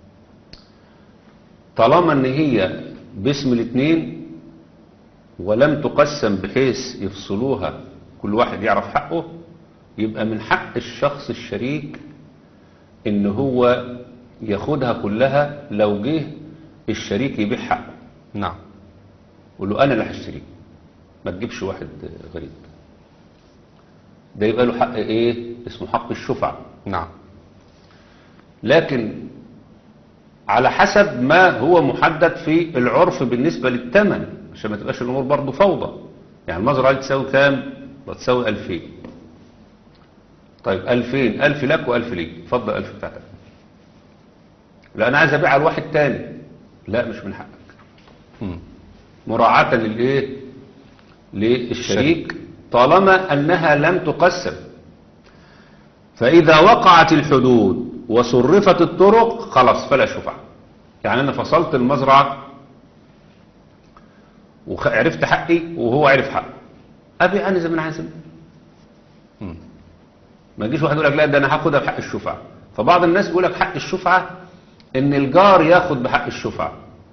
طالما ان هي باسم الاتنين ولم تقسم بحيث يفصلوها كل واحد يعرف حقه يبقى من حق الشخص الشريك ان هو ياخدها كلها لو جه الشريك يبيع حقه نعم يقول له انا اللي هشتريه ما تجيبش واحد غريب ده يبقى له حق ايه اسمه حق الشفعه نعم لكن على حسب ما هو محدد في العرف بالنسبة للثمن عشان ما تبقاش الأمور برضه فوضى يعني المزرعة دي تساوي كام؟ بتساوي 2000 طيب 2000 1000 لك و1000 ليك اتفضل 1000 بتاعتك لا أنا عايز أبيعها لواحد تاني لا مش من حقك مم. مراعاة للإيه؟ للشريك طالما أنها لم تقسم فإذا وقعت الحدود وصرفت الطرق خلاص فلا شفعة يعني انا فصلت المزرعة وعرفت حقي وهو عرف حقه ابي انا زي ما انا عايز مم. ما يجيش واحد يقول لك لا ده انا هاخدها بحق الشفعة فبعض الناس بيقول لك حق الشفعة ان الجار ياخد بحق الشفعة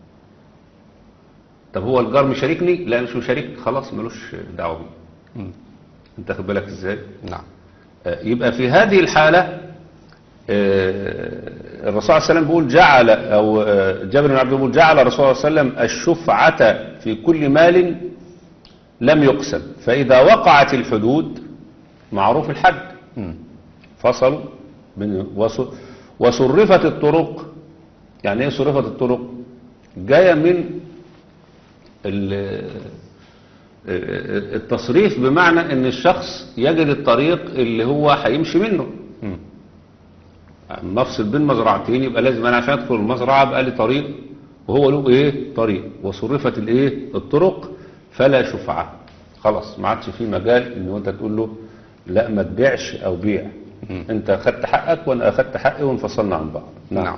طب هو الجار مشاركني لا مش مشارك خلاص ملوش دعوة بيه مم. انت خد بالك ازاي نعم آه، يبقى في هذه الحالة آه، الرسول صلى الله عليه وسلم بيقول جعل او آه، جابر بن عبد الله بيقول جعل الرسول صلى الله عليه وسلم الشفعة في كل مال لم يقسم فإذا وقعت الحدود معروف الحد مم. فصلوا بين وص- وصرفت الطرق يعني ايه صرفت الطرق جايه من ال- التصريف بمعنى ان الشخص يجد الطريق اللي هو هيمشي منه مم. مفصل بين مزرعتين يبقى لازم انا عشان ادخل المزرعه بقى لي طريق وهو له ايه طريق وصرفت الايه الطرق فلا شفعه خلاص ما عادش في مجال ان انت تقول له لا ما تبيعش او بيع مم. انت اخدت حقك وانا اخدت حقي وانفصلنا عن بعض نعم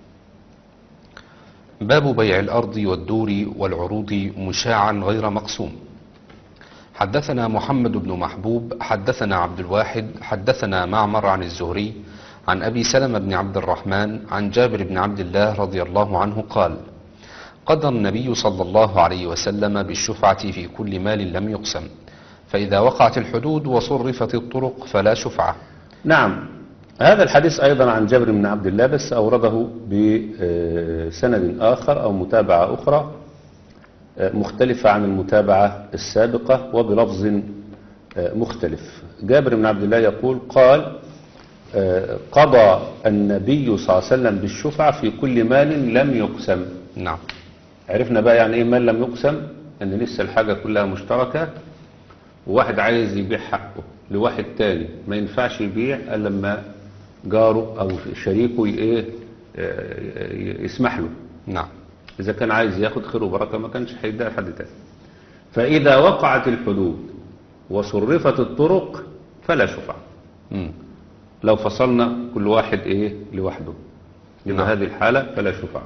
باب بيع الأرض والدور والعروض مشاعا غير مقسوم حدثنا محمد بن محبوب حدثنا عبد الواحد حدثنا معمر عن الزهري عن أبي سلمة بن عبد الرحمن عن جابر بن عبد الله رضي الله عنه قال قضى النبي صلى الله عليه وسلم بالشفعة في كل مال لم يقسم فإذا وقعت الحدود وصرفت الطرق فلا شفعة نعم هذا الحديث أيضا عن جابر بن عبد الله بس أورده بسند آخر أو متابعة أخرى آه، مختلفة عن المتابعة السابقة وبلفظ آه، مختلف جابر بن عبد الله يقول قال آه، قضى النبي صلى الله عليه وسلم بالشفعة في كل مال لم يقسم نعم عرفنا بقى يعني ايه مال لم يقسم ان لسه الحاجة كلها مشتركة وواحد عايز يبيع حقه لواحد تاني ما ينفعش يبيع الا لما جاره او شريكه ي- ايه آه، ي- يسمح له نعم اذا كان عايز ياخد خير وبركة ما كانش هيديها لحد تاني فاذا وقعت الحدود وصرفت الطرق فلا شفعة مم. لو فصلنا كل واحد ايه لوحده يبقى نعم. هذه الحالة فلا شفعة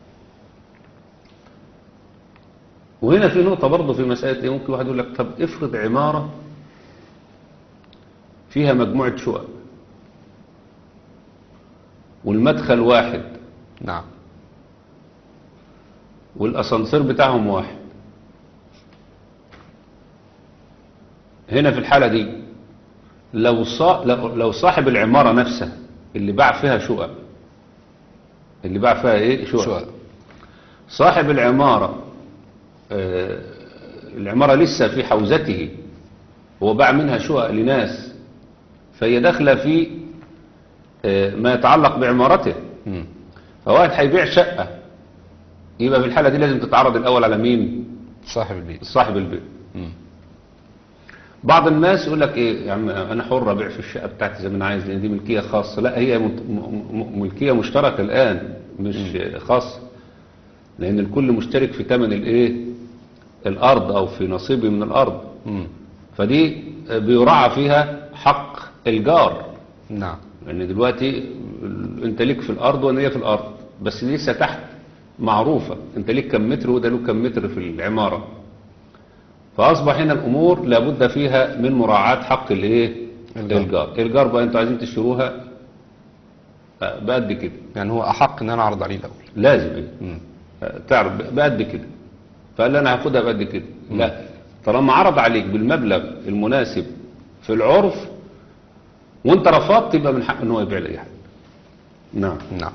وهنا في نقطة برضه في مسألة ايه ممكن واحد يقول لك طب افرض عمارة فيها مجموعة شقق والمدخل واحد نعم والاسانسير بتاعهم واحد هنا في الحالة دي لو صا... لو لو صاحب العمارة نفسها اللي باع فيها شقق اللي باع فيها ايه شقق, شقق. صاحب العمارة آه العمارة لسه في حوزته هو باع منها شقق لناس فهي داخلة في آه ما يتعلق بعمارته مم. فواحد هيبيع شقة يبقى في الحالة دي لازم تتعرض الأول على مين صاحب البيت صاحب البيت مم. بعض الناس يقول لك ايه يا عم انا حر ابيع في الشقه بتاعتي زي ما انا عايز لان دي ملكيه خاصه لا هي مت- م- م- ملكيه مشتركه الان مش خاصه لان الكل مشترك في ثمن الايه الارض او في نصيبه من الارض مم. فدي بيراعى فيها حق الجار نعم لان دلوقتي ال- انت ليك في الارض وانا ليا في الارض بس دي لسه تحت معروفه انت ليك كم متر وده له كم متر في العماره فاصبح هنا الامور لابد فيها من مراعاه حق الايه الجار. الجار الجار بقى انتوا عايزين تشتروها آه، بقد كده يعني هو أحق إن أنا أعرض عليه الأول لازم ايه مم. آه، تعرف بقد كده فقال لي انا هاخدها بقد كده لا طالما عرض عليك بالمبلغ المناسب في العرف وانت رفضت يبقى من حق ان هو يبيع لاي حد نعم نعم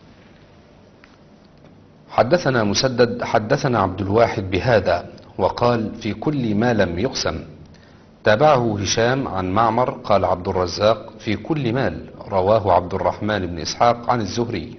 حدثنا مسدد حدثنا عبد الواحد بهذا وقال في كل ما لم يقسم تابعه هشام عن معمر قال عبد الرزاق في كل مال رواه عبد الرحمن بن إسحاق عن الزهري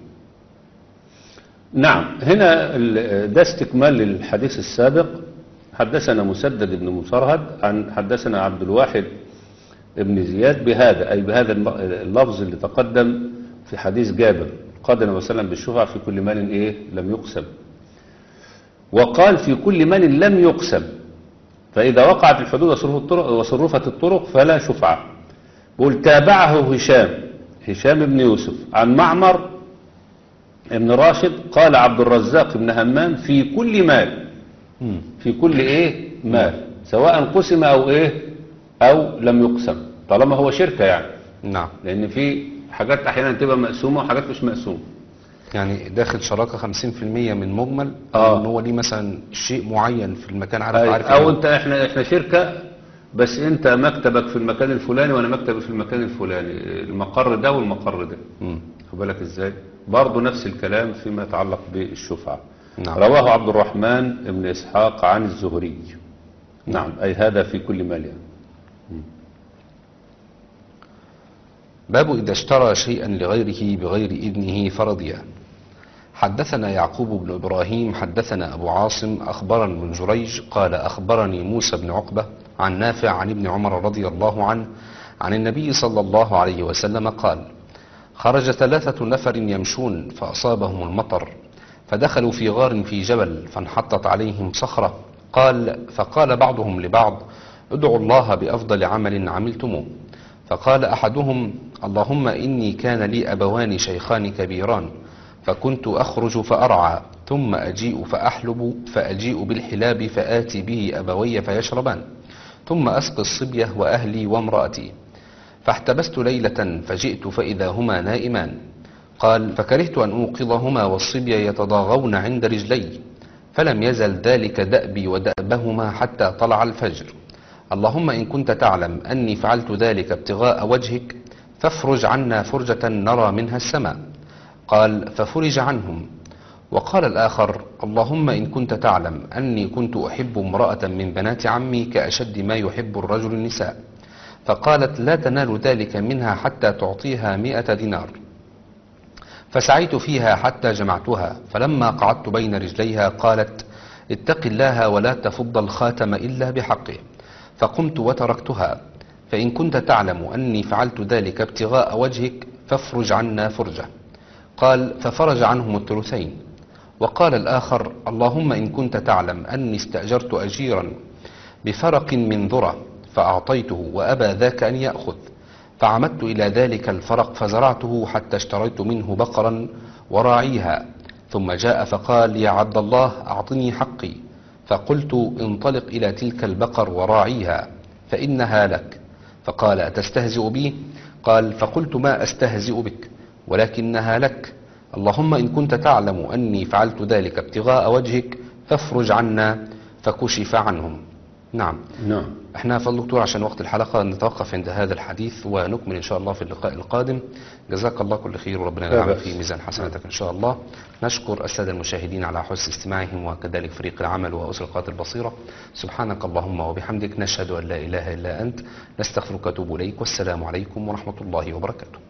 نعم هنا ال- ده استكمال للحديث السابق حدثنا مسدد بن مسرهد عن حدثنا عبد الواحد بن زياد بهذا أي بهذا الم- اللفظ اللي تقدم في حديث جابر قال النبي صلى الله عليه وسلم بالشفعة في كل مال إيه لم يقسم وقال في كل مال لم يقسم فإذا وقعت الحدود وصرفت الطرق, وصرفت الطرق فلا شفعة بقول تابعه هشام هشام بن يوسف عن معمر ابن راشد قال عبد الرزاق بن همام في كل مال مم. في كل ايه مال سواء قسم او ايه او لم يقسم طالما هو شركة يعني نعم لان في حاجات احيانا تبقى مقسومة وحاجات مش مقسومة يعني داخل شراكة 50% من مجمل آه. ان هو ليه مثلا شيء معين في المكان عارف أي- عارف او إيه. انت احنا احنا شركة بس انت مكتبك في المكان الفلاني وانا مكتبي في المكان الفلاني المقر ده والمقر ده مم. خد بالك ازاي برضه نفس الكلام فيما يتعلق بالشفعة نعم. رواه عبد الرحمن بن اسحاق عن الزهري نعم اي هذا في كل مال يعني باب إذا اشترى شيئا لغيره بغير إذنه فرضيا حدثنا يعقوب بن إبراهيم حدثنا أبو عاصم أخبرنا بن جريج قال أخبرني موسى بن عقبة عن نافع عن ابن عمر رضي الله عنه عن النبي صلى الله عليه وسلم قال خرج ثلاثة نفر يمشون فأصابهم المطر فدخلوا في غار في جبل فانحطت عليهم صخرة قال فقال بعضهم لبعض ادعوا الله بأفضل عمل عملتموه فقال أحدهم اللهم إني كان لي أبوان شيخان كبيران فكنت أخرج فأرعى ثم أجيء فأحلب فأجيء بالحلاب فآتي به أبوي فيشربان ثم أسقي الصبية وأهلي وامرأتي فاحتبست ليلة فجئت فإذا هما نائمان قال فكرهت أن أوقظهما والصبية يتضاغون عند رجلي فلم يزل ذلك دأبي ودأبهما حتى طلع الفجر اللهم إن كنت تعلم أني فعلت ذلك ابتغاء وجهك فافرج عنا فرجة نرى منها السماء قال ففرج عنهم وقال الآخر اللهم إن كنت تعلم أني كنت أحب امرأة من بنات عمي كأشد ما يحب الرجل النساء فقالت لا تنال ذلك منها حتى تعطيها مئة دينار فسعيت فيها حتى جمعتها فلما قعدت بين رجليها قالت اتق الله ولا تفض الخاتم إلا بحقه فقمت وتركتها فإن كنت تعلم أني فعلت ذلك ابتغاء وجهك فافرج عنا فرجة قال ففرج عنهم الثلثين وقال الآخر اللهم إن كنت تعلم أني استأجرت أجيرا بفرق من ذرة فأعطيته وأبى ذاك أن يأخذ فعمدت إلى ذلك الفرق فزرعته حتى اشتريت منه بقرا وراعيها ثم جاء فقال يا عبد الله أعطني حقي فقلت انطلق إلى تلك البقر وراعيها فإنها لك فقال أتستهزئ بي قال فقلت ما أستهزئ بك ولكنها لك اللهم إن كنت تعلم أني فعلت ذلك ابتغاء وجهك فافرج عنا فكشف عنهم نعم نعم احنا فضل دكتور عشان وقت الحلقة نتوقف عند هذا الحديث ونكمل ان شاء الله في اللقاء القادم جزاك الله كل خير وربنا لا يجعل بأس. في ميزان حسناتك ان شاء الله نشكر السادة المشاهدين على حسن استماعهم وكذلك فريق العمل وأسرقات البصيرة سبحانك اللهم وبحمدك نشهد أن لا إله إلا أنت نستغفرك وأتوب إليك والسلام عليكم ورحمة الله وبركاته